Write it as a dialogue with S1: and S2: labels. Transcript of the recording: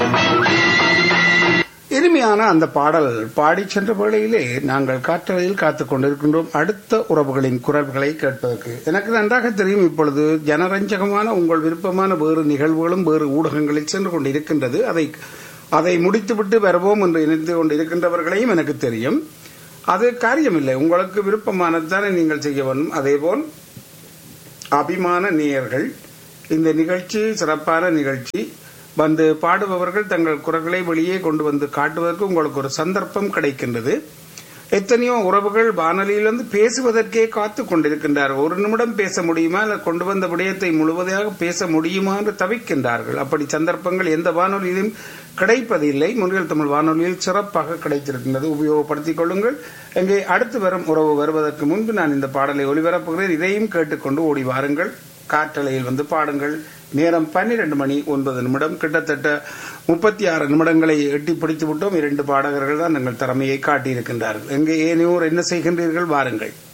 S1: இனிமையான அந்த பாடல் பாடி சென்ற வேளையிலே நாங்கள் காற்றலையில் காத்துக் கொண்டிருக்கின்றோம் அடுத்த உறவுகளின் குரல்களை கேட்பதற்கு எனக்கு நன்றாக தெரியும் இப்பொழுது ஜனரஞ்சகமான உங்கள் விருப்பமான வேறு நிகழ்வுகளும் வேறு ஊடகங்களில் சென்று கொண்டிருக்கின்றது அதை அதை முடித்துவிட்டு வருவோம் என்று நினைத்து கொண்டிருக்கின்றவர்களையும் எனக்கு தெரியும் அது காரியமில்லை உங்களுக்கு விருப்பமானதுதானே நீங்கள் செய்ய வேண்டும் அதேபோல் அபிமான நேயர்கள் இந்த நிகழ்ச்சி சிறப்பான நிகழ்ச்சி வந்து பாடுபவர்கள் தங்கள் குரல்களை வெளியே கொண்டு வந்து காட்டுவதற்கு உங்களுக்கு ஒரு சந்தர்ப்பம் கிடைக்கின்றது எத்தனையோ உறவுகள் வானொலியிலிருந்து பேசுவதற்கே காத்து கொண்டிருக்கின்றார்கள் ஒரு நிமிடம் பேச முடியுமா இல்லை கொண்டு வந்த விடயத்தை முழுவதையாக பேச முடியுமா என்று தவிக்கின்றார்கள் அப்படி சந்தர்ப்பங்கள் எந்த வானொலியிலும் கிடைப்பதில்லை முன்னில் தமிழ் வானொலியில் சிறப்பாக கிடைத்திருக்கின்றது உபயோகப்படுத்திக் கொள்ளுங்கள் இங்கே அடுத்து வரும் உறவு வருவதற்கு முன்பு நான் இந்த பாடலை ஒளிபரப்புகிறேன் இதையும் கேட்டுக்கொண்டு ஓடி வாருங்கள் காற்றலையில் வந்து பாடுங்கள் நேரம் பன்னிரண்டு மணி ஒன்பது நிமிடம் கிட்டத்தட்ட முப்பத்தி ஆறு நிமிடங்களை எட்டி பிடித்து விட்டோம் இரண்டு பாடகர்கள் தான் எங்கள் திறமையை காட்டியிருக்கின்றார்கள் எங்கே ஏனையோர் என்ன செய்கின்றீர்கள் வாருங்கள்